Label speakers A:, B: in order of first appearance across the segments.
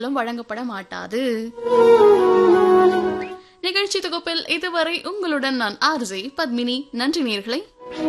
A: வழங்கப்பட மாட்டாது நிகழ்ச்சி தொகுப்பில் இதுவரை உங்களுடன் நான் ஆர்ஜே பத்மினி நன்றி நேர்களை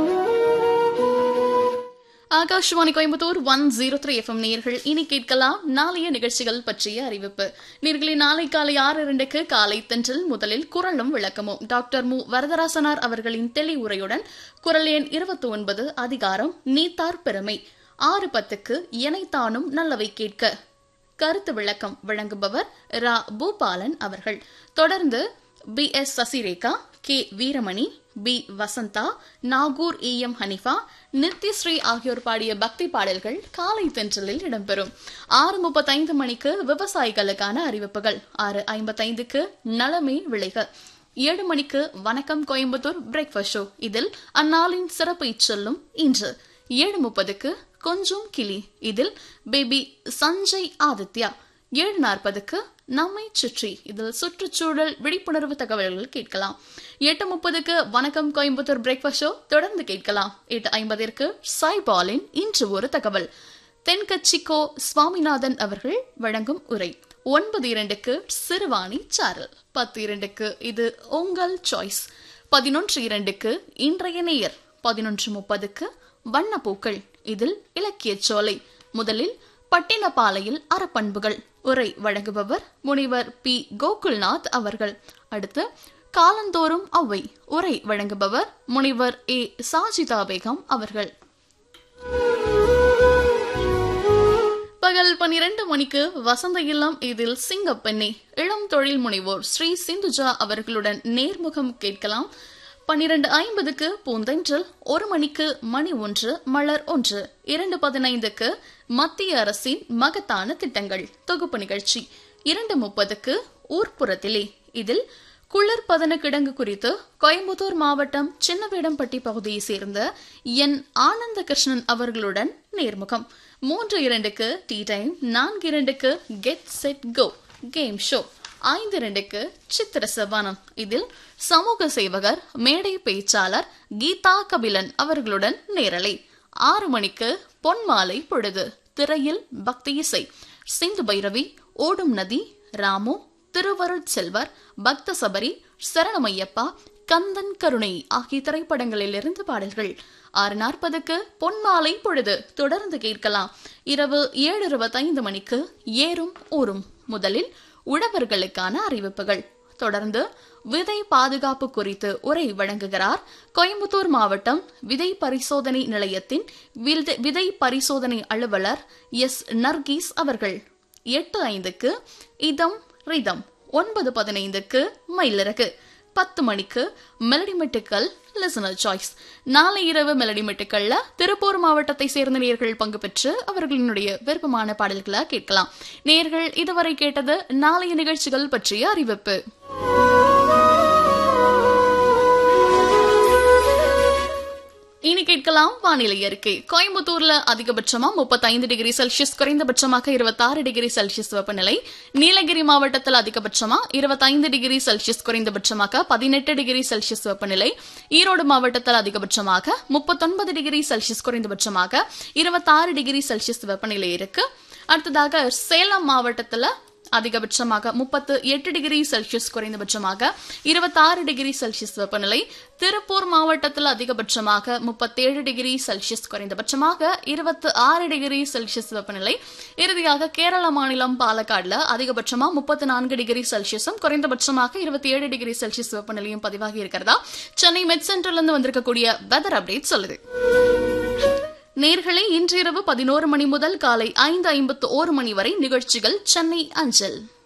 A: Akashvani Coimbatore one zero three FM நேர்கள் இனி கேட்கலாம் நாளைய நிகழ்ச்சிகள் பற்றிய அறிவிப்பு நேர்களை நாளை காலை ஆறு இரண்டுக்கு காலை தென்றல் முதலில் குரலும் விளக்கமும் டாக்டர் மு வரதராசனார் அவர்களின் தெளிவுரையுடன் குரல் எண் இருபத்தி ஒன்பது அதிகாரம் நீத்தார் பெருமை ஆறு பத்துக்கு எனைத்தானும் நல்லவை கேட்க கருத்து விளக்கம் வழங்குபவர் ரா பூபாலன் அவர்கள் தொடர்ந்து P S Sasirekha K Veeramani P Vasantha Nagore E M Hanifa Nithyasri ஆகியோர் பாடிய பக்தி பாடல்கள் காலை தென்றலில் இடம்பெறும் ஆறு முப்பத்தைந்து மணிக்கு விவசாயிகளுக்கான அறிவிப்புகள் ஆறு ஐம்பத்தைந்துக்கு நலமே விளைக ஏழு மணிக்கு வணக்கம் கோயம்புத்தூர் பிரேக்ஃபாஸ்ட் ஷோ இதில் அந்நாளின் சிறப்பை சொல்லும் இன்று ஏழு முப்பதுக்கு கொஞ்சம் கிளி இதில் பேபி சஞ்சய் ஆதித்யா ஏழு நாற்பதுக்கு நம்மை சுற்றி இதில் சுற்றுச்சூழல் விழிப்புணர்வு தகவல்கள் கேட்கலாம் எட்டு முப்பதுக்கு வணக்கம் கோயம்புத்தூர் பிரேக்ஃபாஸ்ட் ஷோ தொடர்ந்து கேட்கலாம் எட்டு ஐம்பதிற்கு சாய்பாலின் இன்று ஒரு தகவல் தென்கட்சிக்கோ சுவாமிநாதன் அவர்கள் வழங்கும் உரை ஒன்பது இரண்டுக்கு சிறுவாணி சாரல் பத்து இரண்டுக்கு இது உங்கள் சாய்ஸ் பதினொன்று இரண்டுக்கு இன்றைய நேயர் பதினொன்று முப்பதுக்கு வண்ணப்பூக்கள் இதில் இலக்கிய சோலை முதலில் பட்டினப்பாலையில் அறப்பண்புகள் உரை வழங்குபவர் முனிவர் பி கோகுல்நாத் அவர்கள் அடுத்து காலந்தோறும் அவ்வை உரை வழங்குபவர் முனிவர் ஏ சாஜிதா பேகம் அவர்கள் பகல் பனிரெண்டு மணிக்கு வசந்த இல்லம் இதில் சிங்கப்பெண்ணை இளம் தொழில் முனைவோர் ஸ்ரீ சிந்துஜா அவர்களுடன் நேர்முகம் கேட்கலாம் பன்னிரண்டு ஐம்பதுக்கு பூந்தென்றல் ஒரு மணிக்கு மணி ஒன்று மலர் ஒன்று இரண்டு பதினைந்துக்கு மத்திய அரசின் மகத்தான திட்டங்கள் தொகுப்பு நிகழ்ச்சி இரண்டு முப்பதுக்கு ஊர்ப்புறத்திலே இதில் குளிர் பதன கிடங்கு குறித்து கோயம்புத்தூர் மாவட்டம் சின்னவேடம்பட்டி பகுதியை சேர்ந்த என் ஆனந்த கிருஷ்ணன் அவர்களுடன் நேர்முகம் மூன்று இரண்டுக்கு டீ டைம் நான்கு இரண்டுக்கு get set go game show ஐந்து இரண்டுக்கு சித்திர சபானம் இதில் சமூக சேவகர் மேடை பேச்சாளர் கீதா கபிலன் அவர்களுடன் நேரலை ஆறு மணிக்கு பொன்மாலை பொழுது திரையில் பக்தி இசை சிந்து பைரவி ஓடும் நதி ராமு திருவருட் செல்வர் பக்த சபரி சரணமையப்பா கந்தன் கருணை ஆகிய திரைப்படங்களில் இருந்து பாடல்கள் ஆறு நாற்பதுக்கு பொன்மாலை பொழுது தொடர்ந்து கேட்கலாம் இரவு ஏழு இருபத்தைந்து மணிக்கு ஏறும் ஊரும் முதலில் உழவர்களுக்கான அறிவிப்புகள் தொடர்ந்து விதை பாதுகாப்பு குறித்து உரை வழங்குகிறார் கோயம்புத்தூர் மாவட்டம் விதை பரிசோதனை நிலையத்தின் விதை பரிசோதனை அலுவலர் எஸ் நர்கீஸ் அவர்கள் எட்டு ஐந்துக்கு இதம் ரிதம் ஒன்பது பதினைந்துக்கு மயிலிறகு பத்து மணிக்கு மெலடி மெட்டுக்கள் லிசனர் சாய்ஸ் நாளை இரவு மெலடி மெட்டுக்கள்ல திருப்பூர் மாவட்டத்தை சேர்ந்த நேர்கள் பங்கு பெற்று அவர்களினுடைய விருப்பமான பாடல்களை கேட்கலாம் நேர்கள் இதுவரை கேட்டது நாளைய நிகழ்ச்சிகள் பற்றிய அறிவிப்பு இனி கேட்கலாம் வானிலை அறிக்கை கோயம்புத்தூர்ல அதிகபட்சமா முப்பத்தைந்து டிகிரி செல்சியஸ் குறைந்தபட்சமாக இருபத்தாறு டிகிரி செல்சியஸ் வெப்பநிலை நீலகிரி மாவட்டத்தில் அதிகபட்சமா இருபத்தைந்து டிகிரி செல்சியஸ் குறைந்தபட்சமாக பதினெட்டு டிகிரி செல்சியஸ் வெப்பநிலை ஈரோடு மாவட்டத்தில் அதிகபட்சமாக முப்பத்தொன்பது டிகிரி செல்சியஸ் குறைந்தபட்சமாக இருபத்தாறு டிகிரி செல்சியஸ் வெப்பநிலை இருக்கு அடுத்ததாக சேலம் மாவட்டத்தில் அதிகபட்சமாக முப்பத்து எட்டு டிகிரி செல்சியஸ் குறைந்தபட்சமாக இருபத்தாறு டிகிரி செல்சியஸ் வெப்பநிலை திருப்பூர் மாவட்டத்தில் அதிகபட்சமாக முப்பத்தேழு டிகிரி செல்சியஸ் குறைந்தபட்சமாக இருபத்தி ஆறு டிகிரி செல்சியஸ் வெப்பநிலை இறுதியாக கேரள மாநிலம் பாலக்காடுல அதிகபட்சமா முப்பத்தி நான்கு டிகிரி செல்சியஸும் குறைந்தபட்சமாக இருபத்தி ஏழு டிகிரி செல்சியஸ் வெப்பநிலையும் பதிவாகி இருக்கிறதா சென்னை மெட் சென்டர்ல வந்திருக்கக்கூடிய வெதர் அப்டேட் சொல்லுது நேர்களை இன்றிரவு பதினோரு மணி முதல் காலை ஐந்து ஐம்பத்து ஓரு மணி வரை நிகழ்ச்சிகள் சென்னை அஞ்சல்